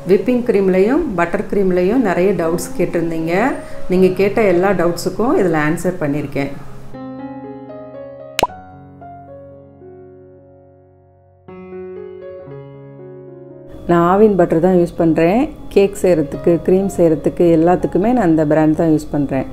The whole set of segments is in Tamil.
விப்பிங் க்ரீம்லேயும் பட்டர் க்ரீம்லேயும் நிறைய டவுட்ஸ் கேட்டிருந்தீங்க நீங்கள் கேட்ட எல்லா டவுட்ஸுக்கும் இதில் ஆன்சர் பண்ணியிருக்கேன் நான் ஆவின் பட்டர் தான் யூஸ் பண்ணுறேன் கேக் செய்கிறதுக்கு க்ரீம் செய்கிறதுக்கு எல்லாத்துக்குமே நான் இந்த பிராண்ட் தான் யூஸ் பண்ணுறேன்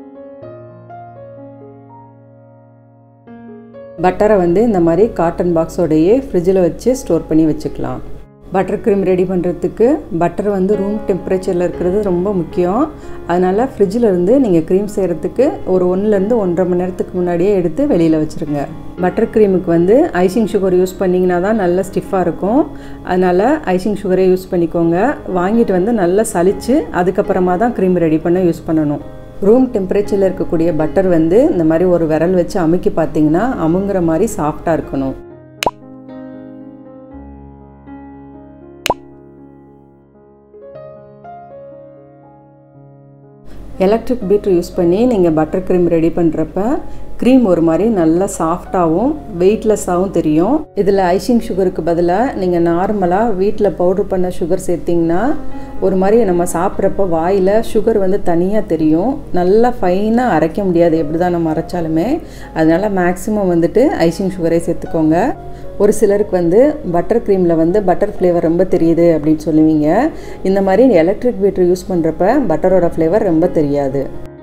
பட்டரை வந்து இந்த மாதிரி காட்டன் பாக்ஸோடையே ஃப்ரிட்ஜில் வச்சு ஸ்டோர் பண்ணி வச்சுக்கலாம் பட்டர் க்ரீம் ரெடி பண்ணுறதுக்கு பட்டர் வந்து ரூம் டெம்பரேச்சரில் இருக்கிறது ரொம்ப முக்கியம் அதனால் ஃப்ரிட்ஜில் இருந்து நீங்கள் க்ரீம் செய்கிறதுக்கு ஒரு ஒன்றுலேருந்து ஒன்றரை மணி நேரத்துக்கு முன்னாடியே எடுத்து வெளியில் வச்சுருங்க பட்டர் க்ரீமுக்கு வந்து ஐசிங் சுகர் யூஸ் பண்ணிங்கன்னா தான் நல்ல ஸ்டிஃபாக இருக்கும் அதனால் ஐசிங் சுகரே யூஸ் பண்ணிக்கோங்க வாங்கிட்டு வந்து நல்லா சலித்து அதுக்கப்புறமா தான் க்ரீம் ரெடி பண்ண யூஸ் பண்ணணும் ரூம் டெம்பரேச்சரில் இருக்கக்கூடிய பட்டர் வந்து இந்த மாதிரி ஒரு விரல் வச்சு அமுக்கி பார்த்தீங்கன்னா அமுங்குற மாதிரி சாஃப்டாக இருக்கணும் எலக்ட்ரிக் பீட்ரு யூஸ் பண்ணி நீங்கள் பட்டர் க்ரீம் ரெடி பண்ணுறப்ப க்ரீம் ஒரு மாதிரி நல்லா சாஃப்டாகவும் வெயிட்லெஸ்ஸாகவும் தெரியும் இதில் ஐசிங் சுகருக்கு பதிலாக நீங்கள் நார்மலாக வீட்டில் பவுட்ரு பண்ண சுகர் சேர்த்திங்கன்னா ஒரு மாதிரி நம்ம சாப்பிட்றப்ப வாயில் சுகர் வந்து தனியாக தெரியும் நல்லா ஃபைனாக அரைக்க முடியாது எப்படி தான் நம்ம அரைச்சாலுமே அதனால் மேக்ஸிமம் வந்துட்டு ஐசிங் சுகரே சேர்த்துக்கோங்க ஒரு சிலருக்கு வந்து பட்டர் க்ரீமில் வந்து பட்டர் ஃப்ளேவர் ரொம்ப தெரியுது அப்படின்னு சொல்லுவீங்க இந்த மாதிரி எலக்ட்ரிக் பீட்ரு யூஸ் பண்ணுறப்ப பட்டரோட ஃப்ளேவர் ரொம்ப தெரியாது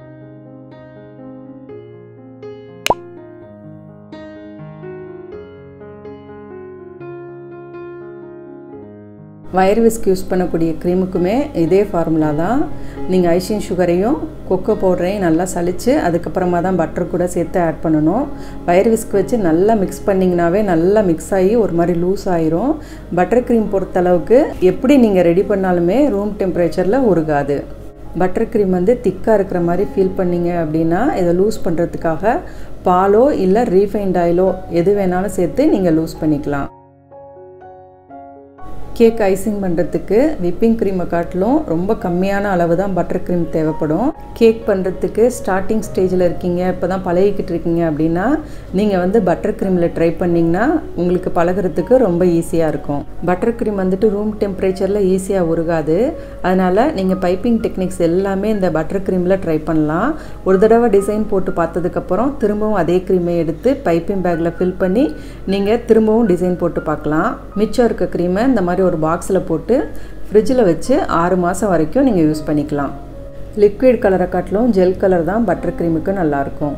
வயர் விஸ்க் யூஸ் பண்ணக்கூடிய க்ரீமுக்குமே இதே ஃபார்முலா தான் நீங்கள் ஐசின் சுகரையும் கொக்கோ பவுடரையும் நல்லா சலித்து அதுக்கப்புறமா தான் பட்டர் கூட சேர்த்து ஆட் பண்ணணும் வயர் விஸ்க் வச்சு நல்லா மிக்ஸ் பண்ணிங்கனாவே நல்லா மிக்ஸ் ஆகி ஒரு மாதிரி லூஸ் ஆயிரும் பட்டர் க்ரீம் பொறுத்தளவுக்கு எப்படி நீங்கள் ரெடி பண்ணாலுமே ரூம் டெம்பரேச்சரில் உருகாது பட்டர் க்ரீம் வந்து திக்காக இருக்கிற மாதிரி ஃபீல் பண்ணிங்க அப்படின்னா இதை லூஸ் பண்ணுறதுக்காக பாலோ இல்லை ரீஃபைண்ட் ஆயிலோ எது வேணாலும் சேர்த்து நீங்கள் லூஸ் பண்ணிக்கலாம் கேக் ஐசிங் பண்ணுறதுக்கு விப்பிங் க்ரீமை காட்டிலும் ரொம்ப கம்மியான அளவு தான் பட்டர் க்ரீம் தேவைப்படும் கேக் பண்ணுறதுக்கு ஸ்டார்டிங் ஸ்டேஜில் இருக்கீங்க இப்போ தான் பழகிக்கிட்டு இருக்கீங்க அப்படின்னா நீங்கள் வந்து பட்டர் க்ரீமில் ட்ரை பண்ணிங்கன்னா உங்களுக்கு பழகிறதுக்கு ரொம்ப ஈஸியாக இருக்கும் பட்டர் க்ரீம் வந்துட்டு ரூம் டெம்பரேச்சரில் ஈஸியாக உருகாது அதனால் நீங்கள் பைப்பிங் டெக்னிக்ஸ் எல்லாமே இந்த பட்டர் க்ரீமில் ட்ரை பண்ணலாம் ஒரு தடவை டிசைன் போட்டு பார்த்ததுக்கப்புறம் திரும்பவும் அதே க்ரீமை எடுத்து பைப்பிங் பேக்கில் ஃபில் பண்ணி நீங்கள் திரும்பவும் டிசைன் போட்டு பார்க்கலாம் மிச்சம் இருக்க க்ரீமை இந்த மாதிரி ஒரு பாக்ஸில் போட்டு ஃப்ரிட்ஜில் வச்சு ஆறு மாதம் வரைக்கும் நீங்கள் யூஸ் பண்ணிக்கலாம் லிக்விட் கலரை காட்டிலும் ஜெல் கலர் தான் பட்டர் க்ரீமுக்கு நல்லாயிருக்கும்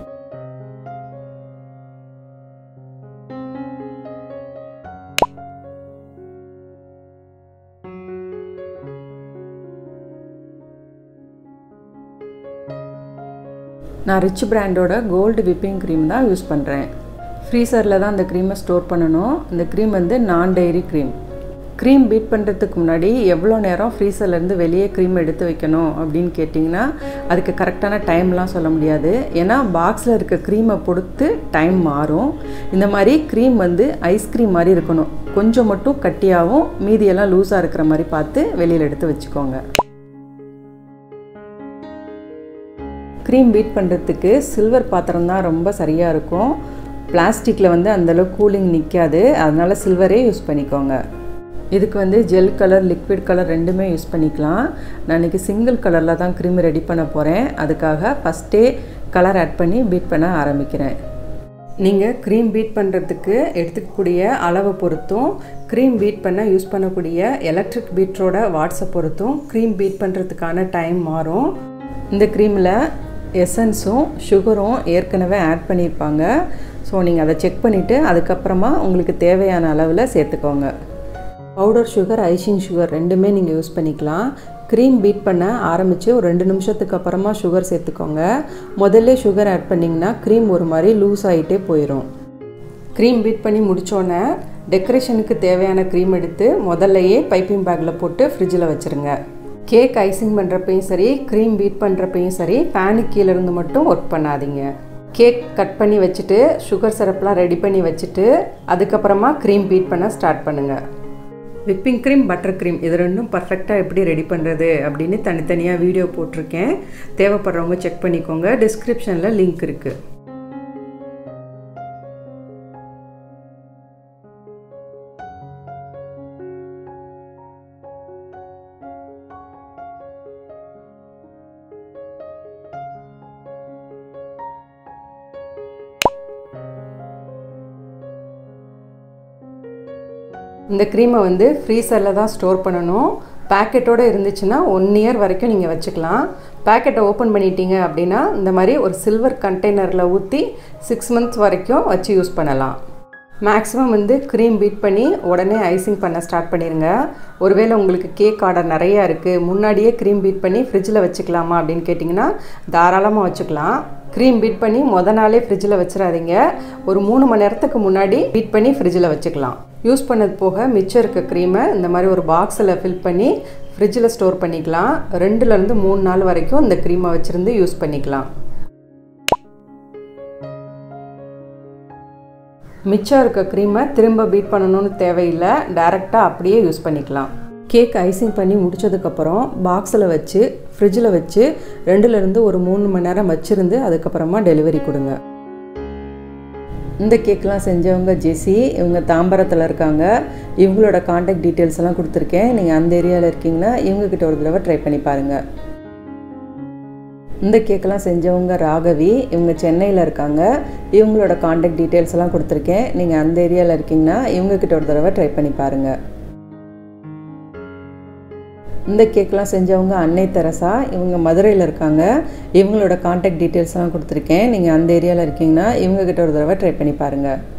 நான் ரிச் பிராண்டோட கோல்டு விப்பிங் க்ரீம் தான் யூஸ் பண்ணுறேன் ஃப்ரீசரில் தான் அந்த க்ரீமை ஸ்டோர் பண்ணணும் இந்த க்ரீம் வந்து நான் டைரி க்ரீம் க்ரீம் பீட் பண்ணுறதுக்கு முன்னாடி எவ்வளோ நேரம் ஃப்ரீசர்லேருந்து வெளியே க்ரீம் எடுத்து வைக்கணும் அப்படின்னு கேட்டிங்கன்னா அதுக்கு கரெக்டான டைம்லாம் சொல்ல முடியாது ஏன்னா பாக்ஸில் இருக்க க்ரீமை பொறுத்து டைம் மாறும் இந்த மாதிரி க்ரீம் வந்து ஐஸ்கிரீம் மாதிரி இருக்கணும் கொஞ்சம் மட்டும் கட்டியாகவும் மீதியெல்லாம் லூஸாக இருக்கிற மாதிரி பார்த்து வெளியில் எடுத்து வச்சுக்கோங்க க்ரீம் பீட் பண்ணுறதுக்கு சில்வர் பாத்திரம் தான் ரொம்ப சரியாக இருக்கும் பிளாஸ்டிக்கில் வந்து அந்தளவு கூலிங் நிற்காது அதனால் சில்வரே யூஸ் பண்ணிக்கோங்க இதுக்கு வந்து ஜெல் கலர் லிக்விட் கலர் ரெண்டுமே யூஸ் பண்ணிக்கலாம் நான் இன்றைக்கி சிங்கிள் கலரில் தான் க்ரீம் ரெடி பண்ண போகிறேன் அதுக்காக ஃபஸ்ட்டே கலர் ஆட் பண்ணி பீட் பண்ண ஆரம்பிக்கிறேன் நீங்கள் க்ரீம் பீட் பண்ணுறதுக்கு எடுத்துக்கக்கூடிய அளவை பொறுத்தும் க்ரீம் பீட் பண்ண யூஸ் பண்ணக்கூடிய எலக்ட்ரிக் பீட்ரோட வாட்ஸை பொறுத்தும் க்ரீம் பீட் பண்ணுறதுக்கான டைம் மாறும் இந்த க்ரீமில் எசன்ஸும் சுகரும் ஏற்கனவே ஆட் பண்ணியிருப்பாங்க ஸோ நீங்கள் அதை செக் பண்ணிவிட்டு அதுக்கப்புறமா உங்களுக்கு தேவையான அளவில் சேர்த்துக்கோங்க பவுடர் சுகர் ஐசிங் சுகர் ரெண்டுமே நீங்கள் யூஸ் பண்ணிக்கலாம் க்ரீம் பீட் பண்ண ஆரம்பித்து ஒரு ரெண்டு நிமிஷத்துக்கு அப்புறமா சுகர் சேர்த்துக்கோங்க முதல்ல சுகர் ஆட் பண்ணிங்கன்னா க்ரீம் ஒரு மாதிரி லூஸ் ஆகிட்டே போயிடும் க்ரீம் பீட் பண்ணி முடித்தோன்னே டெக்கரேஷனுக்கு தேவையான க்ரீம் எடுத்து முதல்லையே பைப்பிங் பேக்கில் போட்டு ஃப்ரிட்ஜில் வச்சுருங்க கேக் ஐசிங் பண்ணுறப்பையும் சரி க்ரீம் பீட் பண்ணுறப்பையும் சரி ஃபேனுக்கு கீழே இருந்து மட்டும் ஒர்க் பண்ணாதீங்க கேக் கட் பண்ணி வச்சுட்டு சுகர் சிரப்லாம் ரெடி பண்ணி வச்சுட்டு அதுக்கப்புறமா க்ரீம் பீட் பண்ண ஸ்டார்ட் பண்ணுங்கள் விப்பிங் க்ரீம் பட்டர் க்ரீம் இது ரெண்டும் பர்ஃபெக்டாக எப்படி ரெடி பண்ணுறது அப்படின்னு தனித்தனியாக வீடியோ போட்டிருக்கேன் தேவைப்படுறவங்க செக் பண்ணிக்கோங்க டிஸ்கிரிப்ஷனில் லிங்க் இருக்குது இந்த க்ரீமை வந்து ஃப்ரீசரில் தான் ஸ்டோர் பண்ணணும் பேக்கெட்டோடு இருந்துச்சுன்னா ஒன் இயர் வரைக்கும் நீங்கள் வச்சுக்கலாம் பேக்கெட்டை ஓப்பன் பண்ணிட்டீங்க அப்படின்னா இந்த மாதிரி ஒரு சில்வர் கண்டெய்னரில் ஊற்றி சிக்ஸ் மந்த்ஸ் வரைக்கும் வச்சு யூஸ் பண்ணலாம் மேக்ஸிமம் வந்து க்ரீம் பீட் பண்ணி உடனே ஐசிங் பண்ண ஸ்டார்ட் பண்ணிடுங்க ஒருவேளை உங்களுக்கு கேக் ஆர்டர் நிறையா இருக்குது முன்னாடியே க்ரீம் பீட் பண்ணி ஃப்ரிட்ஜில் வச்சுக்கலாமா அப்படின்னு கேட்டிங்கன்னா தாராளமாக வச்சுக்கலாம் க்ரீம் பீட் பண்ணி மொதல் நாளே ஃப்ரிட்ஜில் வச்சிடாதீங்க ஒரு மூணு மணி நேரத்துக்கு முன்னாடி பீட் பண்ணி ஃப்ரிட்ஜில் வச்சுக்கலாம் யூஸ் பண்ணது போக மிச்சம் இருக்க க்ரீமை இந்த மாதிரி ஒரு பாக்ஸில் ஃபில் பண்ணி ஃப்ரிட்ஜில் ஸ்டோர் பண்ணிக்கலாம் ரெண்டுலேருந்து மூணு நாள் வரைக்கும் இந்த க்ரீமை வச்சுருந்து யூஸ் பண்ணிக்கலாம் மிச்சம் இருக்க க்ரீமை திரும்ப பீட் பண்ணணும்னு தேவையில்லை டைரெக்டாக அப்படியே யூஸ் பண்ணிக்கலாம் கேக் ஐசிங் பண்ணி முடித்ததுக்கப்புறம் பாக்ஸில் வச்சு ஃப்ரிட்ஜில் வச்சு ரெண்டுலேருந்து ஒரு மூணு மணி நேரம் வச்சுருந்து அதுக்கப்புறமா டெலிவரி கொடுங்க இந்த கேக்லாம் செஞ்சவங்க ஜெஸி இவங்க தாம்பரத்தில் இருக்காங்க இவங்களோட காண்டாக்ட் டீட்டெயில்ஸ் எல்லாம் கொடுத்துருக்கேன் நீங்கள் அந்த ஏரியாவில் இருக்கீங்கன்னா இவங்கக்கிட்ட ஒரு தடவை ட்ரை பண்ணி பாருங்கள் இந்த கேக்கெல்லாம் செஞ்சவங்க ராகவி இவங்க சென்னையில் இருக்காங்க இவங்களோட காண்டாக்ட் டீட்டெயில்ஸ் எல்லாம் கொடுத்துருக்கேன் நீங்கள் அந்த ஏரியாவில் இருக்கீங்கன்னா இவங்கக்கிட்ட ஒரு தடவை ட்ரை பண்ணி பாருங்கள் இந்த கேக்லாம் செஞ்சவங்க அன்னை தெரசா இவங்க மதுரையில் இருக்காங்க இவங்களோட காண்டாக்ட் டீட்டெயில்ஸ்லாம் கொடுத்துருக்கேன் நீங்கள் அந்த ஏரியாவில் இருக்கீங்கன்னா இவங்கக்கிட்ட ஒரு தடவை ட்ரை பண்ணி பாருங்கள்